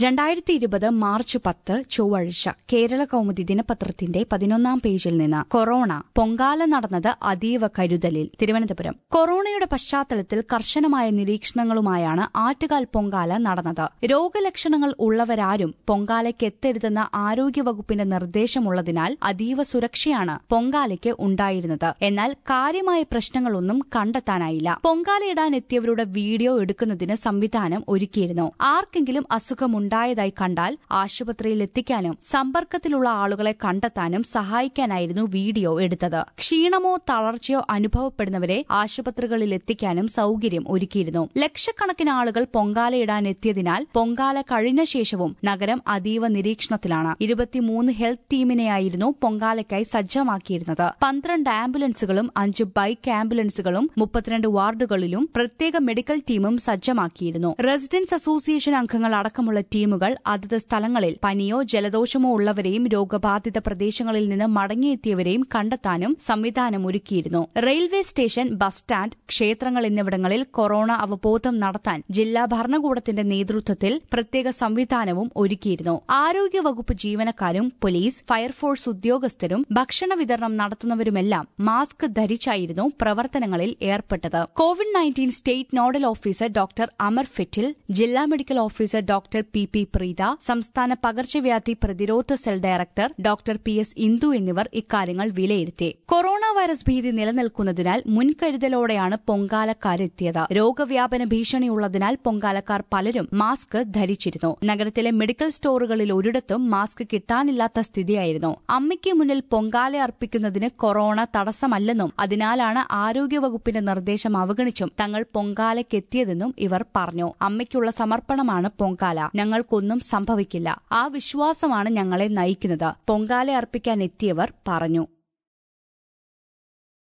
രണ്ടായിരത്തി ഇരുപത് മാർച്ച് പത്ത് ചൊവ്വാഴ്ച കേരള കൗമുദി ദിനപത്രത്തിന്റെ പതിനൊന്നാം പേജിൽ നിന്ന് കൊറോണ പൊങ്കാല നടന്നത് അതീവ കരുതലിൽ തിരുവനന്തപുരം കൊറോണയുടെ പശ്ചാത്തലത്തിൽ കർശനമായ നിരീക്ഷണങ്ങളുമായാണ് ആറ്റുകാൽ പൊങ്കാല നടന്നത് രോഗലക്ഷണങ്ങൾ ഉള്ളവരാരും പൊങ്കാലയ്ക്ക് എത്തരുതെന്ന ആരോഗ്യവകുപ്പിന്റെ നിർദ്ദേശമുള്ളതിനാൽ അതീവ സുരക്ഷയാണ് പൊങ്കാലയ്ക്ക് ഉണ്ടായിരുന്നത് എന്നാൽ കാര്യമായ പ്രശ്നങ്ങളൊന്നും കണ്ടെത്താനായില്ല പൊങ്കാലയിടാൻ എത്തിയവരുടെ വീഡിയോ എടുക്കുന്നതിന് സംവിധാനം ഒരുക്കിയിരുന്നു ആർക്കെങ്കിലും അസുഖമുണ്ടായതായി കണ്ടാൽ ആശുപത്രിയിൽ എത്തിക്കാനും സമ്പർക്കത്തിലുള്ള ആളുകളെ കണ്ടെത്താനും സഹായിക്കാനായിരുന്നു വീഡിയോ എടുത്തത് ക്ഷീണമോ തളർച്ചയോ അനുഭവപ്പെടുന്നവരെ ആശുപത്രികളിൽ എത്തിക്കാനും സൌകര്യം ഒരുക്കിയിരുന്നു ലക്ഷക്കണക്കിന് ആളുകൾ പൊങ്കാലയിടാൻ എത്തിയതിനാൽ പൊങ്കാല കഴിഞ്ഞ ശേഷവും നഗരം അതീവ നിരീക്ഷണത്തിലാണ് ഇരുപത്തിമൂന്ന് ഹെൽത്ത് ടീമിനെയായിരുന്നു പൊങ്കാലയ്ക്കായി സജ്ജമാക്കിയിരുന്നത് പന്ത്രണ്ട് ആംബുലൻസുകളും അഞ്ച് ബൈക്ക് ആംബുലൻസുകളും മുപ്പത്തിരണ്ട് വാർഡുകളിലും പ്രത്യേക മെഡിക്കൽ ടീമും സജ്ജമാക്കിയിരുന്നു റെസിഡൻസ് അസോസിയേഷൻ അംഗങ്ങൾ അടക്കമുള്ള ടീമുകൾ അതത് സ്ഥലങ്ങളിൽ പനിയോ ജലദോഷമോ ഉള്ളവരെയും രോഗബാധിത പ്രദേശങ്ങളിൽ നിന്ന് മടങ്ങിയെത്തിയവരെയും കണ്ടെത്താനും സംവിധാനം ഒരുക്കിയിരുന്നു റെയിൽവേ സ്റ്റേഷൻ ബസ് സ്റ്റാൻഡ് ക്ഷേത്രങ്ങൾ എന്നിവിടങ്ങളിൽ കൊറോണ അവബോധം നടത്താൻ ജില്ലാ ഭരണകൂടത്തിന്റെ നേതൃത്വത്തിൽ പ്രത്യേക സംവിധാനവും ഒരുക്കിയിരുന്നു ആരോഗ്യവകുപ്പ് ജീവനക്കാരും പോലീസ് ഫയർഫോഴ്സ് ഉദ്യോഗസ്ഥരും ഭക്ഷണ വിതരണം നടത്തുന്നവരുമെല്ലാം മാസ്ക് ധരിച്ചായിരുന്നു പ്രവർത്തനങ്ങളിൽ ഏർപ്പെട്ടത് covid nineteen state nodal officer doctor Amar Fettle ജില്ലാ medical officer doctor P P Preetha സംസ്ഥാന പകർച്ചവ്യാധി പ്രതിരോധ cell director doctor P S Indu എന്നിവർ ഇക്കാര്യങ്ങൾ വിലയിരുത്തി കൊറോണ വൈറസ് ഭീതി നിലനിൽക്കുന്നതിനാൽ മുൻകരുതലോടെയാണ് പൊങ്കാലക്കാരെത്തിയത് രോഗവ്യാപന ഭീഷണിയുള്ളതിനാൽ പൊങ്കാലക്കാർ പലരും മാസ്ക് ധരിച്ചിരുന്നു നഗരത്തിലെ മെഡിക്കൽ സ്റ്റോറുകളിൽ ഒരിടത്തും മാസ്ക് കിട്ടാനില്ലാത്ത സ്ഥിതിയായിരുന്നു അമ്മയ്ക്ക് മുന്നിൽ പൊങ്കാല അർപ്പിക്കുന്നതിന് കൊറോണ തടസ്സമല്ലെന്നും അതിനാലാണ് ആരോഗ്യവകുപ്പിന്റെ നിർദ്ദേശം അവഗണിച്ചും തങ്ങൾ പൊങ്കാലയ്ക്കെത്തിയതെന്നും ഇവർ പറഞ്ഞു അമ്മയ്ക്കുള്ള സമർപ്പണമാണ് പൊങ്കാല ഞങ്ങൾക്കൊന്നും സംഭവിക്കില്ല ആ വിശ്വാസമാണ് ഞങ്ങളെ നയിക്കുന്നത് പൊങ്കാല അർപ്പിക്കാൻ എത്തിയവർ പറഞ്ഞു